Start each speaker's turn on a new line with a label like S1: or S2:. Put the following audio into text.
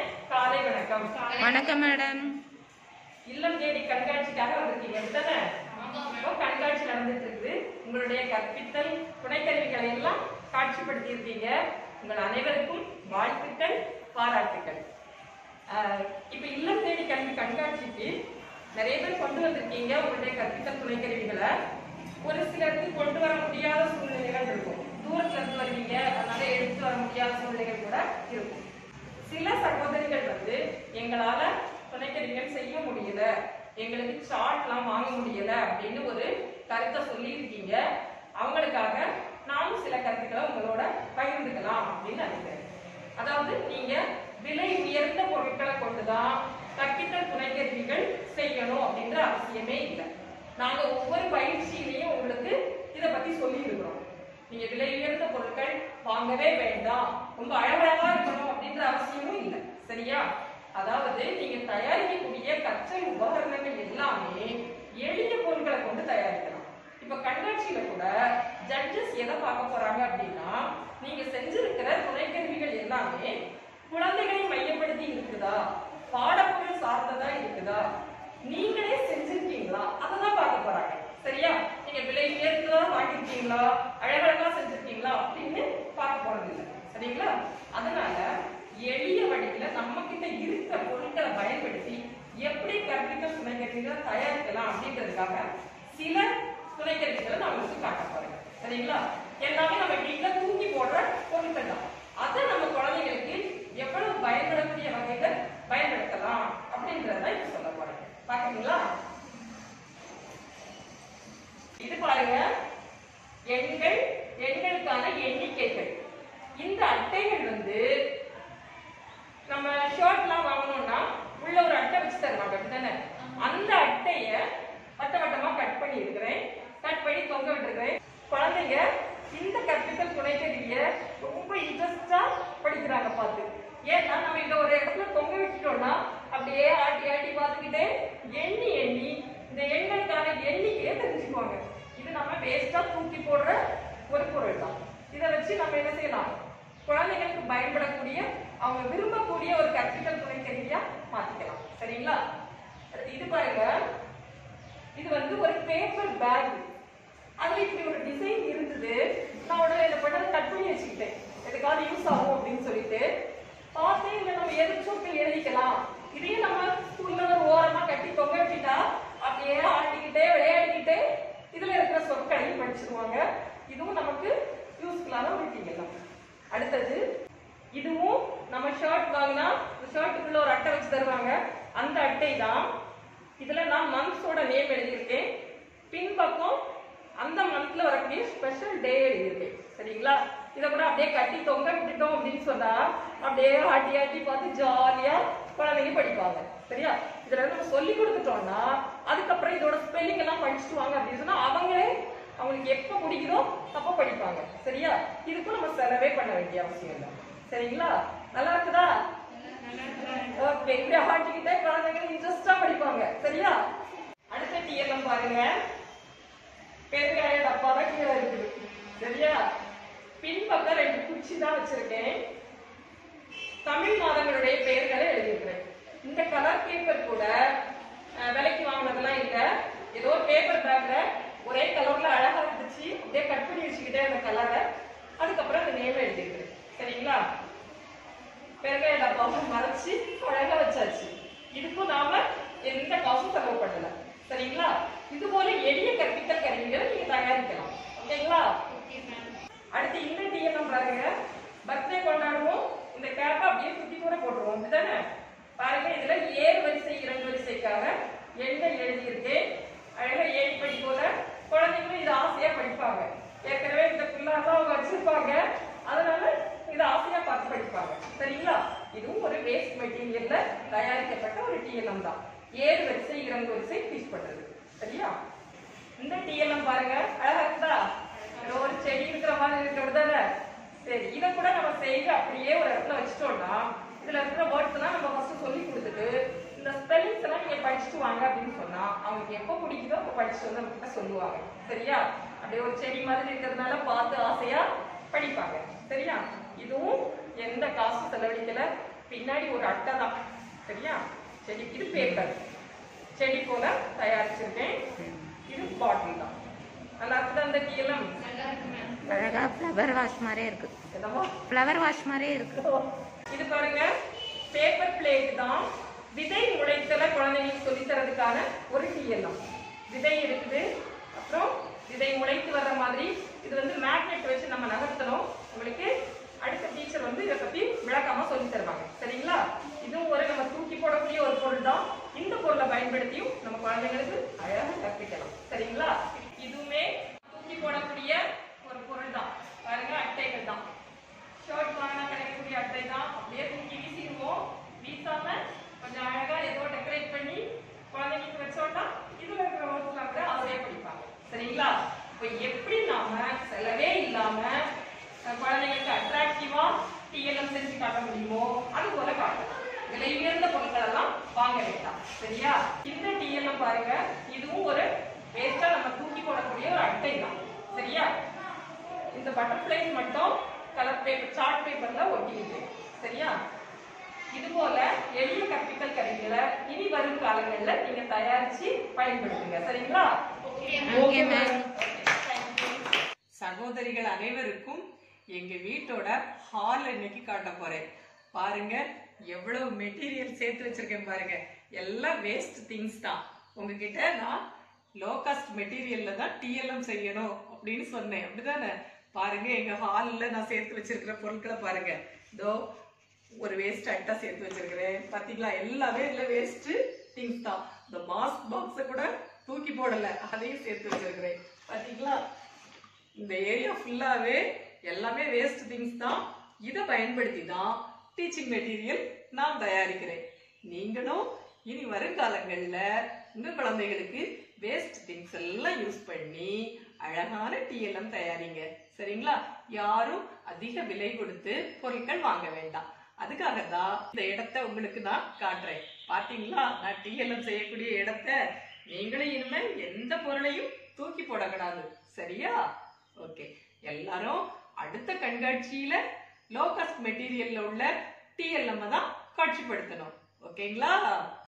S1: காலை வணக்கம்
S2: வணக்கம் மேடம்
S1: இல்லம் தேடி கண்காட்சிக்காக வந்திருக்கீங்க அப்படித்தானே இப்போ கண்காட்சி நடந்துட்டு இருக்குது உங்களுடைய கற்பித்தல் துணைக்கருவிகளை எல்லாம் காட்சிப்படுத்தி இருக்கீங்க உங்கள் அனைவருக்கும் வாழ்த்துக்கள் பாராட்டுக்கள் ஆஹ் இப்ப இல்லம் தேடி கல்வி கண்காட்சிக்கு நிறைய பேர் கொண்டு வந்திருக்கீங்க உங்களுடைய கற்பித்தல் துணைக்கருவிகளை ஒரு சிலருக்கு கொண்டு வர முடியாத சூழ்நிலைகள் இருக்கும் தூரத்துல இருந்து வருவீங்க அதனால எடுத்து வர முடியாத சூழ்நிலைகள் கூட இருக்கும் சில சகோதரிகள் வந்து எங்களால துணைக்கருவிகள் செய்ய முடியல எங்களுக்கு சார்ட்லாம் வாங்க முடியல அப்படின்னு ஒரு கருத்தை சொல்லியிருக்கீங்க அவங்களுக்காக நானும் சில கருத்துக்களை உங்களோட பகிர்ந்துக்கலாம் அப்படின்னு நினைக்கிறேன் அதாவது நீங்க விலை உயர்ந்த பொருட்களை கொண்டுதான் கற்பித்தல் துணைக்கருவிகள் செய்யணும் அப்படின்ற அவசியமே இல்லை நாங்க ஒவ்வொரு பயிற்சியிலையும் உங்களுக்கு இத பத்தி சொல்லி இருக்கிறோம் நீங்க விலை உயர்ந்த பொருட்கள் வாங்கவே வேண்டாம் ரொம்ப அழகழகா இருக்கணும் அப்படின்ற அவசியமும் இல்லை சரியா அதாவது நீங்க தயாரிக்கக்கூடிய கற்றல் உபகரணங்கள் எல்லாமே எளிய பொருட்களை கொண்டு தயாரிக்கலாம் இப்ப கண்காட்சியில கூட ஜட்ஜஸ் எதை பார்க்க போறாங்க அப்படின்னா நீங்க செஞ்சிருக்கிற துணைக்கருவிகள் எல்லாமே குழந்தைகளை மையப்படுத்தி இருக்குதா பாடப்பொருள் சார்ந்ததா இருக்குதா நீங்களே செஞ்சிருக்கீங்களா அததான் பார்க்க போறாங்க சரியா நீங்க விலை உயர்ந்ததா வாங்கிருக்கீங்களா அழகழகா செஞ்சிருக்கீங்களா அப்படின்னு பார்க்க போறது இல்லை சரிங்களா அதனால எளிய வழியில நம்ம கிட்ட இருக்கிற பொருட்களை பயன்படுத்தி எப்படி கற்பித்தல் துணைக்கருவிகளை தயாரிக்கலாம் அப்படின்றதுக்காக சில துணைக்கருவிகளை நான் உங்களுக்கு காட்ட போறேன் சரிங்களா எல்லாமே நம்ம வீட்டுல தூக்கி போடுற பொருட்கள் தான் அதை நம்ம குழந்தைங்களுக்கு எவ்வளவு பயன்படக்கூடிய வகையில பயன்படுத்தலாம் அப்படின்றத இப்ப சொல்ல போறேன் பாத்தீங்களா இது பாருங்க எண்கள் எண்களுக்கான எண்ணிக்கைகள் இந்த அட்டைகள் வந்து நம்ம ஷர்ட்லாம் வாங்கணும்னா உள்ள ஒரு அட்டை வச்சு தருவாங்க அப்படிதானே அந்த அட்டைய வட்ட வட்டமா கட் பண்ணி இருக்கிறேன் கட் பண்ணி தொங்க விட்டுருக்கிறேன் குழந்தைங்க இந்த கற்பித்தல் துணைக்கருவிய ரொம்ப இன்ட்ரெஸ்டா படிக்கிறாங்க பார்த்து ஏன்னா நம்ம இந்த ஒரு இடத்துல தொங்க விட்டுட்டோம்னா அப்படியே ஆட்டி ஆட்டி பார்த்துக்கிட்டே எண்ணி எண்ணி இந்த எண்களுக்கான எண்ணிக்கையை தெரிஞ்சுக்குவாங்க இது நம்ம வேஸ்டா தூக்கி போடுற ஒரு பொருள் தான் இதை வச்சு நம்ம என்ன செய்யலாம் குழந்தைகளுக்கு பயன்படக்கூடிய அவங்க விரும்பக்கூடிய ஒரு கற்பித்தல் துணைக்கருவியா மாத்திக்கலாம் சரிங்களா அடுத்து இது பாருங்க இது வந்து ஒரு பேப்பர் பேக் அதுல இப்படி ஒரு டிசைன் இருந்தது நான் உடனே என்ன பண்ண கட் பண்ணி வச்சுக்கிட்டேன் எதுக்காவது யூஸ் ஆகும் அப்படின்னு சொல்லிட்டு பார்த்தேன் இல்லை நம்ம எதிர்ச்சொற்கள் எழுதிக்கலாம் இதையும் நம்ம ஸ்கூல்ல ஒரு ஓரமா கட்டி தொங்க விட்டுட்டா அப்படியே ஆட்டிக்கிட்டே விளையாடிக்கிட்டே இதுல இருக்கிற சொற்களையும் படிச்சிருவாங்க இதுவும் நமக்கு யூஸ்ஃபுல்லான ஒரு டீல் தான் அடுத்தது இதுவும் நம்ம ஷர்ட் வாங்கினா ஷர்ட்டுக்குள்ள ஒரு அட்டை வச்சு தருவாங்க அந்த அட்டை தான் இதுல நான் மந்த்ஸோட நேம் எழுதியிருக்கேன் பின்பக்கம் அந்த மந்த்ல வரக்கூடிய ஸ்பெஷல் டே எழுதியிருக்கேன் சரிங்களா இதை கூட அப்படியே கட்டி தொங்க விட்டுட்டோம் அப்படின்னு சொன்னா அப்படியே ஆட்டி ஆட்டி பார்த்து ஜாலியா குழந்தைங்க படிப்பாங்க சரியா இதுல நம்ம சொல்லி கொடுத்துட்டோம்னா அதுக்கப்புறம் இதோட ஸ்பெல்லிங் எல்லாம் படிச்சுட்டு வாங்க அப்படின்னு சொன்னா அவங்களே அவங்களுக்கு எப்ப பிடிக்குதோ அப்ப படிப்பாங்க சரியா இதுக்கும் நம்ம செலவே பண்ண வேண்டிய அவசியம் இல்லை சரிங்களா நல்லா இருக்குதா ஓகே இப்படி ஆட்டிக்கிட்டே குழந்தைங்க இன்ட்ரெஸ்டா படிப்பாங்க சரியா அடுத்த டிஎல்எம் பாருங்க பெருங்காய டப்பா தான் கீழே இருக்குது சரியா பின்பக்கம் ரெண்டு குச்சி தான் வச்சிருக்கேன் தமிழ் மாதங்களுடைய பெயர்களை எழுதியிருக்கிறேன் இந்த கலர் பேப்பர் கூட அஹ், விலைக்கு வாங்கினதெல்லாம் இல்ல ஏதோ ஒரு பேப்பர் பேக்ல ஒரே கலர்ல அழகா இருந்துச்சு அப்படியே கட் பண்ணி வச்சுக்கிட்டே அந்த கலரை அதுக்கப்புறம் அந்த நேம் எழுதியிருக்கிறேன் சரிங்களா பெருங்காய டப்பாவை மறைச்சு அழகா வச்சாச்சு இதுக்கும் நாம எந்த காசும் செலவு பண்ணல சரிங்களா இது போல எளிய கற்பித்தல் கருவிகளை நீங்க தயாரிக்கலாம் ஓகேங்களா அடுத்து இந்த டிஎம் பாருங்க பர்த்டே கொண்டாடுவோம் இந்த கேப்பை அப்படியே சுத்தி கூட போட்டுருவோம் அப்படிதானே பாருங்க இதுல ஏழு வரிசை இரண்டு வரிசைக்காக எண்கள் எழுதியிருக்கேன் அழகா ஏழு படி போல குழந்தைங்களும் இது ஆசையா படிப்பாங்க ஏற்கனவே இந்த பிள்ளாதான் அவங்க வச்சிருப்பாங்க அதனால இது ஆசையா பார்த்து படிப்பாங்க சரிங்களா இதுவும் ஒரு வேஸ்ட் மெட்டீரியல்ல தயாரிக்கப்பட்ட ஒரு டிஎல்எம் தான் ஏழு வரிசை இரண்டு வரிசை டீச் பண்றது சரியா இந்த டிஎல்எம் பாருங்க அழகா இருக்குதா ஏதோ ஒரு செடி இருக்கிற மாதிரி இருக்கிறது தானே சரி இதை கூட நம்ம செஞ்சு அப்படியே ஒரு இடத்துல வச்சுட்டோம்னா இதுல இருக்கிற வேர்ட்ஸ் எல்லாம் நம்ம ஃபர்ஸ்ட் சொல்லி கொடுத்துட்டு இந்த ஸ்பெல்லிங்ஸ் எல்லாம் நீங்க படிச்சுட்டு வாங்க அப்படின்னு சொன்னா அவங்களுக்கு எப்போ பிடிக்குதோ அப்போ படிச்சுட்டு வந்து நம்ம கிட்ட சொல்லுவாங்க சரியா அப்படியே ஒரு செடி மாதிரி இருக்கிறதுனால பார்த்து ஆசையா படிப்பாங்க சரியா இதுவும் எந்த காசும் செலவழிக்கல பின்னாடி ஒரு அட்டை தான் சரியா செடி இது பேப்பர் செடி போல தயாரிச்சிருக்கேன் இது பாட்டில் தான் நல்லா இருக்குது அந்த டீலம்
S2: அழகா ஃப்ளவர் வாஷ் மாதிரியே இருக்கு
S1: என்னமோ
S2: ஃப்ளவர் வாஷ் மாதிரியே இருக்கு
S1: இது பாருங்க பேப்பர் பிளேட் தான் விதை முளைத்தல குழந்தைங்களுக்கு சொல்லித் தரதுக்கான ஒரு டீஎல்லாம் விதை இருக்குது அப்புறம் விதை முளைத்து வர்ற மாதிரி இது வந்து மேக்னெட் வச்சு நம்ம நகர்த்தணும் உங்களுக்கு அடுத்த டீச்சர் வந்து இதை பத்தி விளக்கமா சொல்லி தருவாங்க சரிங்களா இதுவும் ஒரு நம்ம தூக்கி போடக்கூடிய ஒரு பொருள் தான் இந்த பொருளை பயன்படுத்தியும் நம்ம குழந்தைங்களுக்கு அழகாக கற்பிக்கலாம் சரிங்களா இதுவுமே தூக்கி போடக்கூடிய ஒரு பொருள் தான் பாருங்க அட்டைகள் தான் ஷர்ட் வாங்கினா கிடைக்கக்கூடிய அட்டை தான் அப்படியே தூக்கி வீசிடுவோம் வீசாம கொஞ்சம் அழகா ஏதோ டெக்கரேட் பண்ணி குழந்தைங்களுக்கு வச்சோம்னா இதுல இருக்கிற நோட்ஸ்லாம் கூட அவரே படிப்பாங்க சரிங்களா இப்போ எப்படி நாம செலவே இல்லாம அஹ், குழந்தைங்களுக்கு அட்ராக்டிவா டிஎல்எம் செஞ்சு காட்ட முடியுமோ அது போல காட்டலாம் விலை உயர்ந்த பொருட்கள் எல்லாம் வாங்க வேண்டாம் சரியா இந்த டிஎல்எம் பாருங்க இதுவும் ஒரு வேஸ்டா நம்ம தூக்கி போடக்கூடிய ஒரு அட்டை தான் சரியா இந்த பட்டர்ஃப்ளைஸ் மட்டும் கலர் பேப்பர் சார்ட் பேப்பர்ல ஒட்டிக்கிட்டு சரியா இது போல எளிய கற்பித்தல் கருவிகளை இனி வரும் காலங்கள்ல நீங்க தயாரிச்சு பயன்படுத்துங்க சரிங்களா
S2: Okay, ma'am.
S3: சகோதரிகள் அனைவருக்கும் எங்க வீட்டோட ஹால் இன்னைக்கு காட்ட போறேன் பாருங்க எவ்வளவு மெட்டீரியல் சேர்த்து வச்சிருக்கேன் பாருங்க எல்லாம் வேஸ்ட் திங்ஸ் தான் உங்ககிட்ட நான் லோ காஸ்ட் மெட்டீரியல்ல தான் டிஎல்எம் செய்யணும் அப்படின்னு சொன்னேன் அப்படிதானே பாருங்க எங்க ஹால்ல நான் சேர்த்து வச்சிருக்கிற பொருட்களை பாருங்க இதோ ஒரு வேஸ்ட் அட்டை சேர்த்து வச்சிருக்கிறேன் பாத்தீங்களா எல்லாமே இல்ல வேஸ்ட் திங்ஸ் தான் இந்த மாஸ்க் பாக்ஸ கூட தூக்கி போடல அதையும் சேர்த்து வச்சிருக்கிறேன் பாத்தீங்களா இந்த ஏரியா ஃபுல்லாவே எல்லாமே வேஸ்ட் திங்ஸ் தான் இதை பயன்படுத்தி தான் டீச்சிங் மெட்டீரியல் நான் தயாரிக்கிறேன் நீங்களும் இனி வருங்காலங்கள்ல உங்க குழந்தைகளுக்கு வேஸ்ட் திங்ஸ் எல்லாம் யூஸ் பண்ணி அழகான டிஎல்எம் தயாரிங்க சரிங்களா யாரும் அதிக விலை கொடுத்து பொருட்கள் வாங்க வேண்டாம் அதுக்காக தான் இந்த இடத்த உங்களுக்கு நான் காட்டுறேன் பாத்தீங்களா நான் டிஎல்எம் செய்யக்கூடிய இடத்த நீங்களும் இனிமேல் எந்த பொருளையும் தூக்கி போடக்கூடாது சரியா ஓகே எல்லாரும் அடுத்த கண்காட்சியில லோ காஸ்ட் மெட்டீரியல்ல உள்ள டிஎல்எம் தான் காட்சிப்படுத்தணும் ஓகேங்களா